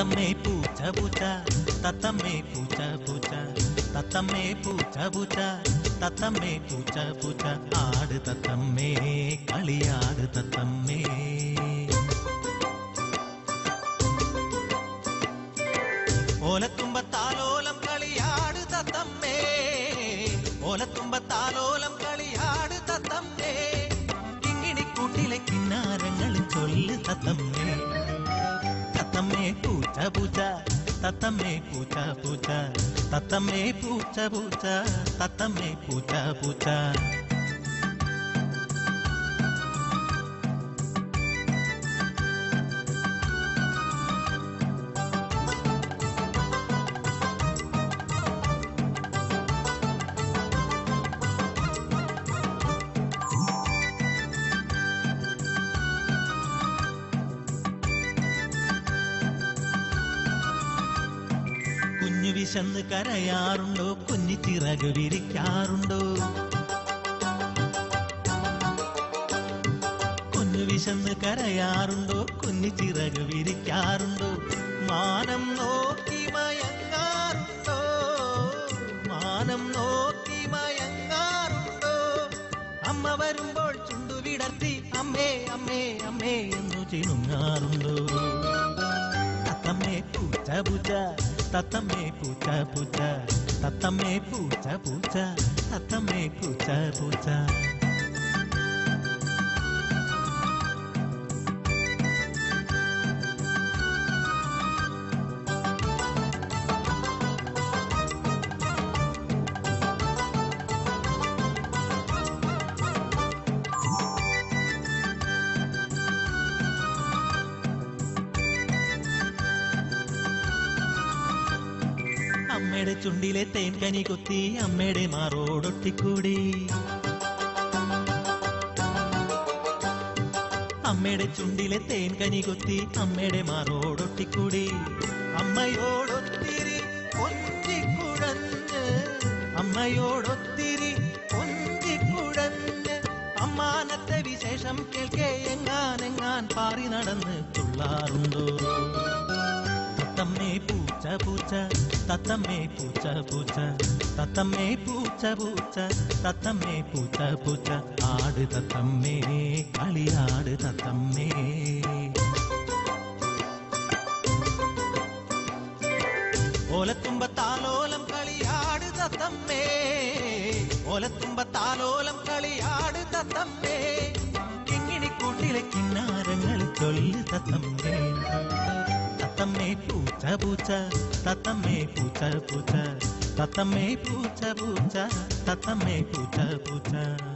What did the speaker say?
തത്തമ്മേ പൂച്ച പൂച്ച തത്തമ്മേ പൂച്ച പൂച്ച തത്തമ്മേ പൂച്ച പൂച്ച തത്തമ്മേ പൂച്ച പൂച്ച ആട് തത്തമ്മേ കളിയാട് തത്തമ്മേ ഓലത്തുമ്പത്താലോലം കളിയാട് തത്തമ്മേ ഓലത്തുമ്പത്താലോലം കളിയാട് തത്തമ്മേ ഇങ്ങിണിക്കൂട്ടിലെ കിന്നാരങ്ങൾ ചൊല്ല് തത്തമ്മേ തത്തമ്മേ പൂച്ച പൂച്ച തത്തമ്മേ പൂച്ച പൂച്ച തത്തമ്മേ പൂച്ച പൂച്ച തത്തമ്മേ പൂച്ച പൂച്ച കുഞ്ഞു വിശന്ന് കരയാറുണ്ടോ കുഞ്ഞി ചിറക് വിരിക്കാറുണ്ടോ കുഞ്ഞു വിശന്ന് കരയാറുണ്ടോ കുഞ്ഞി ചിറക് വിരിക്കാറുണ്ടോ മാനം നോക്കി മയങ്ങാറുണ്ടോ മാനം നോക്കി മയങ്ങാറുണ്ടോ അമ്മ വരുമ്പോൾ ചുണ്ടു വിടർത്തി അമ്മേ അമ്മേ അമ്മേ എന്നു ചിണുങ്ങാറുണ്ടോ തത്തമ്മേ പൂച്ച പൂച്ച തത്തമ്മേ പൂച്ച പൂച്ച തത്തമ്മേ പൂച്ച പൂച്ച തത്തമ്മേ പൂച്ച പൂച്ച അമ്മയുടെ ചുണ്ടിലെ തേൻകനി കൊത്തി അമ്മയുടെ മാറോടൊട്ടിക്കൂടി അമ്മയുടെ ചുണ്ടിലെ തേൻകനി കൊത്തി അമ്മയുടെ മാറോടൊട്ടിക്കൂടി അമ്മയോടൊത്തിരി കൊഞ്ചിക്കുഴഞ്ഞ് അമ്മയോടൊത്തിരി കൊഞ്ചിക്കുഴഞ്ഞ് അമ്മാനത്തെ വിശേഷം കേൾക്കേ എങ്ങാനെങ്ങാൻ പാറി നടന്ന് തുള്ളാറുണ്ടോ തത്തമ്മേ പൂച്ച പൂച്ച തത്തമ്മേ പൂച്ച പൂച്ച തത്തമ്മേ പൂച്ച പൂച്ച തത്തമ്മേ പൂച്ച പൂച്ച ആട് തത്തമ്മേ കളിയാട് തത്തമ്മേ ഓലത്തുമ്പത്താലോലം കളിയാട് തത്തമ്മേ ഓലത്തുമ്പത്താലോലം കളിയാട് തത്തമ്മേ കിങ്ങിണിക്കൂട്ടിലെ കിന്നാരങ്ങൾ ചൊല്ല് തത്തമ്മേ തത്തമ്മേ പൂച്ച പൂച്ച തത്തമ്മേ പൂച്ച പൂച്ച തത്തമ്മേ പൂച്ച പൂച്ച തത്തമ്മേ പൂച്ച പൂച്ച